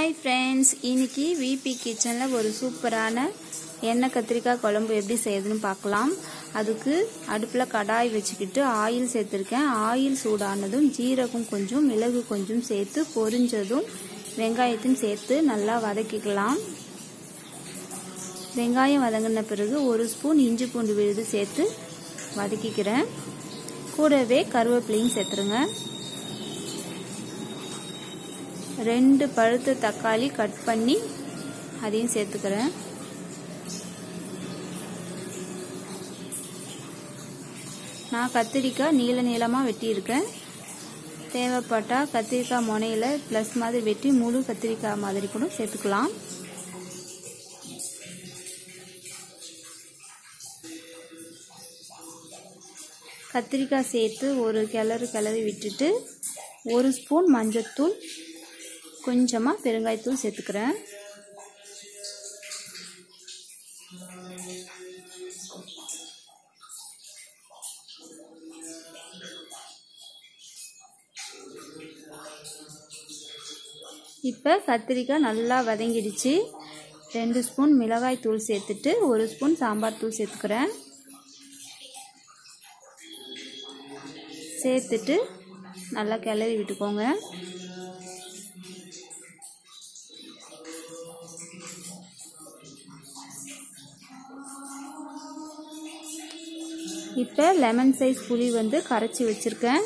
hi friends இன்னைக்கு VP கிச்சனில் ஒரு சூப்பரான எண்ணெய் கத்திரிக்காய் குழம்பு எப்படி செய்யுதுன்னு பார்க்கலாம் அதுக்கு அடுப்பில் கடாய் வச்சுக்கிட்டு ஆயில் சேர்த்துருக்கேன் ஆயில் சூடானதும் ஜீரகம் கொஞ்சம் மிளகு கொஞ்சம் சேர்த்து பொரிஞ்சதும் வெங்காயத்தையும் சேர்த்து நல்லா வதக்கிக்கலாம் வெங்காயம் வதங்கின பிறகு ஒரு ஸ்பூன் இஞ்சி பூண்டு விழுது சேர்த்து வதக்கிக்கிறேன் கூடவே கருவேப்பிலையும் சேர்த்துருங்க ரெண்டு பழுத்த தக்காளி கட் பண்ணி அதையும் சேர்த்துக்கிறேன் நான் கத்திரிக்காய் நீள நீளமாக வெட்டியிருக்கேன் தேவைப்பட்டால் கத்திரிக்காய் முனையில் ப்ளஸ் மாதிரி வெட்டி முழு கத்திரிக்காய் மாதிரி கூட சேர்த்துக்கலாம் கத்திரிக்காய் சேர்த்து ஒரு கிளறு கிளறி விட்டுட்டு ஒரு ஸ்பூன் மஞ்சத்தூள் கொஞ்சமாக பெருங்காயத்தூள் சேர்த்துக்கிறேன் இப்போ கத்திரிக்காய் நல்லா வதங்கிடுச்சு ரெண்டு ஸ்பூன் மிளகாய் தூள் சேர்த்துட்டு ஒரு ஸ்பூன் சாம்பார் தூள் சேர்த்துக்கிறேன் சேர்த்துட்டு நல்லா கிளறி விட்டுக்கோங்க இப்போ லெமன் சைஸ் புளி வந்து கரைச்சி வச்சுருக்கேன்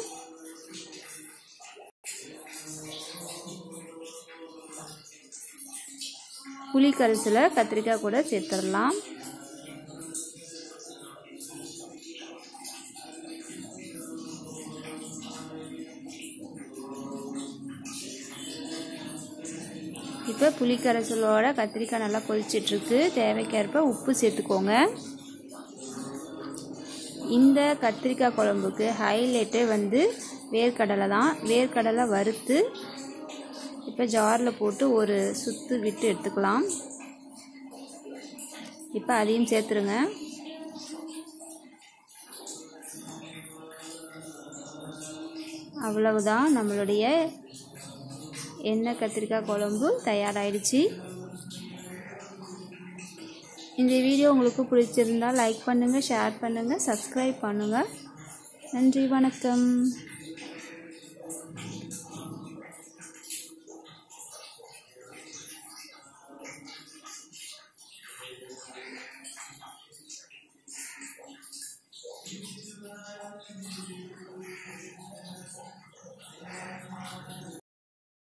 புளி கரைசலை கத்திரிக்காய் கூட சேர்த்துடலாம் இப்போ புளிக்கரைசலோட கத்திரிக்காய் நல்லா கொதிச்சிட்ருக்கு தேவைக்கேற்ப உப்பு சேர்த்துக்கோங்க இந்த கத்திரிக்காய் குழம்புக்கு ஹைலைட்டே வந்து வேர்க்கடலை தான் வேர்க்கடலை வறுத்து இப்போ ஜாரில் போட்டு ஒரு சுத்து விட்டு எடுத்துக்கலாம் இப்போ அதையும் சேர்த்துருங்க அவ்வளவுதான் நம்மளுடைய எண்ணெய் கத்திரிக்காய் குழம்பு தயாராகிடுச்சு இந்த வீடியோ உங்களுக்கு பிடிச்சிருந்தால் லைக் பண்ணுங்கள் ஷேர் பண்ணுங்கள் சப்ஸ்கிரைப் பண்ணுங்கள் நன்றி வணக்கம்